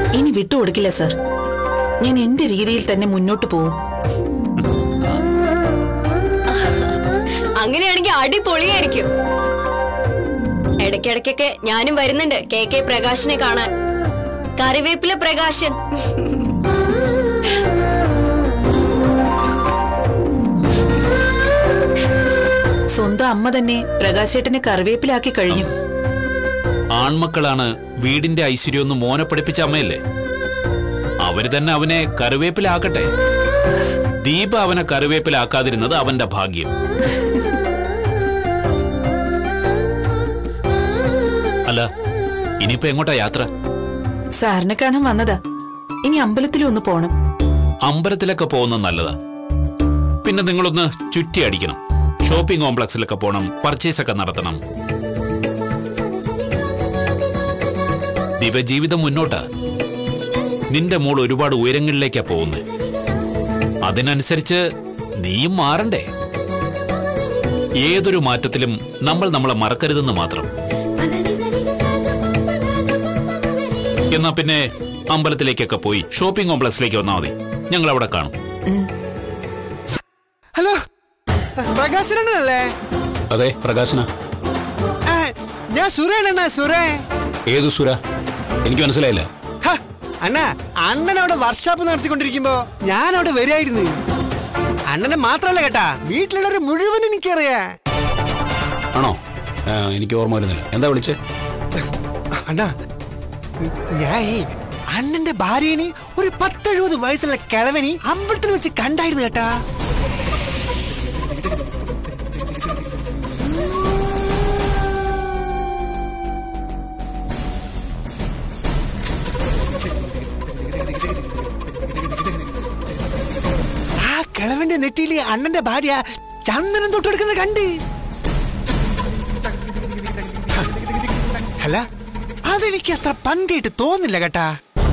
ഇനി വിട്ടുകൊടുക്കില്ല സർ ഞാൻ എന്റെ രീതിയിൽ തന്നെ മുന്നോട്ട് പോകും അങ്ങനെയാണെങ്കിൽ അടിപൊളിയായിരിക്കും ഇടയ്ക്കിടയ്ക്കൊക്കെ ഞാനും വരുന്നുണ്ട് കെ കെ പ്രകാശിനെ കാണാൻ കറിവേപ്പില പ്രകാശൻ സ്വന്തം അമ്മ തന്നെ പ്രകാശേട്ടനെ കറിവേപ്പിലാക്കി കഴിഞ്ഞു ആൺമക്കളാണ് വീടിന്റെ ഐശ്വര്യമൊന്ന് മോനെ പഠിപ്പിച്ച അമ്മയല്ലേ അവര് തന്നെ അവനെ കറിവേപ്പിലാക്കട്ടെ ദീപ അവനെ കറിവേപ്പിലാക്കാതിരുന്നത് അവന്റെ ഭാഗ്യം അല്ല ഇനിയിപ്പോ എങ്ങോട്ടാ യാത്ര സാറിനെ കാണാൻ വന്നതാ ഇനി അമ്പലത്തിലും ഒന്ന് പോണം അമ്പലത്തിലൊക്കെ പോകുന്നത് നല്ലതാ പിന്നെ നിങ്ങളൊന്ന് ചുറ്റി അടിക്കണം ഷോപ്പിംഗ് കോംപ്ലക്സിലൊക്കെ പോകണം പർച്ചേസ് ഒക്കെ നടത്തണം ദിവ ജീവിതം മുന്നോട്ടാ നിന്റെ മോൾ ഒരുപാട് ഉയരങ്ങളിലേക്കാ പോകുന്നത് അതിനനുസരിച്ച് നീയും മാറണ്ടേ ഏതൊരു മാറ്റത്തിലും നമ്മൾ നമ്മളെ മറക്കരുതെന്ന് മാത്രം എന്നാ പിന്നെ അമ്പലത്തിലേക്കൊക്കെ പോയി ഷോപ്പിംഗ് കോംപ്ലക്സിലേക്ക് വന്നാൽ മതി ഞങ്ങൾ അവിടെ കാണും ഹലോ പ്രകാശനല്ലേ അതെ പ്രകാശന ഞാൻ സുരേണ സുരേ ഏതു സുര എനിക്ക് മനസ്സിലായില്ല ഹ, അണ്ണാ അണ്ണൻ അവിടെ വർക്ക്ഷോപ്പ് നടത്തിക്കൊണ്ടിരിക്കുമ്പോ ഞാൻ അവിടെ വരികയായിരുന്നു അണ്ണനെ മാത്രല്ല കേട്ടാ വീട്ടിലുള്ളവരെ മുഴുവൻ എനിക്കറിയാ ആണോ ആ, എനിക്ക് ഓർമ്മ വരുന്നില്ല എന്താ വിളിച്ചേ അണ്ണാ ഞാൻ അണ്ണന്റെ ഭാര്യനെ ഒരു പത്തെഴുപത് വയസ്സുള്ള കിളവനി അമ്പലത്തിൽ വെച്ച് കണ്ടായിരുന്നു കേട്ടാ ആ കിളവന്റെ നെറ്റിയില് അണ്ണന്റെ ഭാര്യ ചന്ദനം തൊട്ടെടുക്കുന്നത് കണ്ട് അല്ല അതെനിക്ക് അത്ര പന്തിയായിട്ട് തോന്നില്ല കേട്ടാ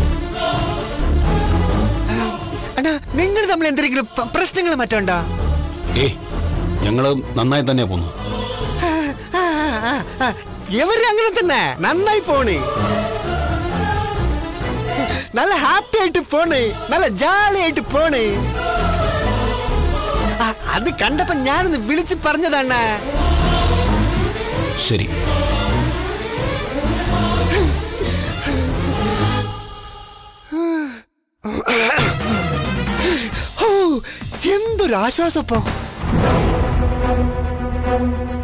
ആ, അണ്ണാ നിങ്ങൾ തമ്മിൽ എന്തെങ്കിലും പ- പ്രശ്നങ്ങൾ മറ്റുണ്ടോ ഏ ഞങ്ങള് നന്നായി തന്നെ പോന്നു ആ, ആ, ആ, ആ. എവര് അങ്ങനെ തന്നെ നന്നായി പോണ് നല്ല ഹാപ്പി ആയിട്ട് പോണ് നല്ല ജാളി ആയിട്ട് പോണ് ആ, അത് കണ്ടപ്പോ ഞാനൊന്ന് വിളിച്ച് പറഞ്ഞതാണ് ശരി ഓ എന്തൊരു ആശ്വാസപ്പോ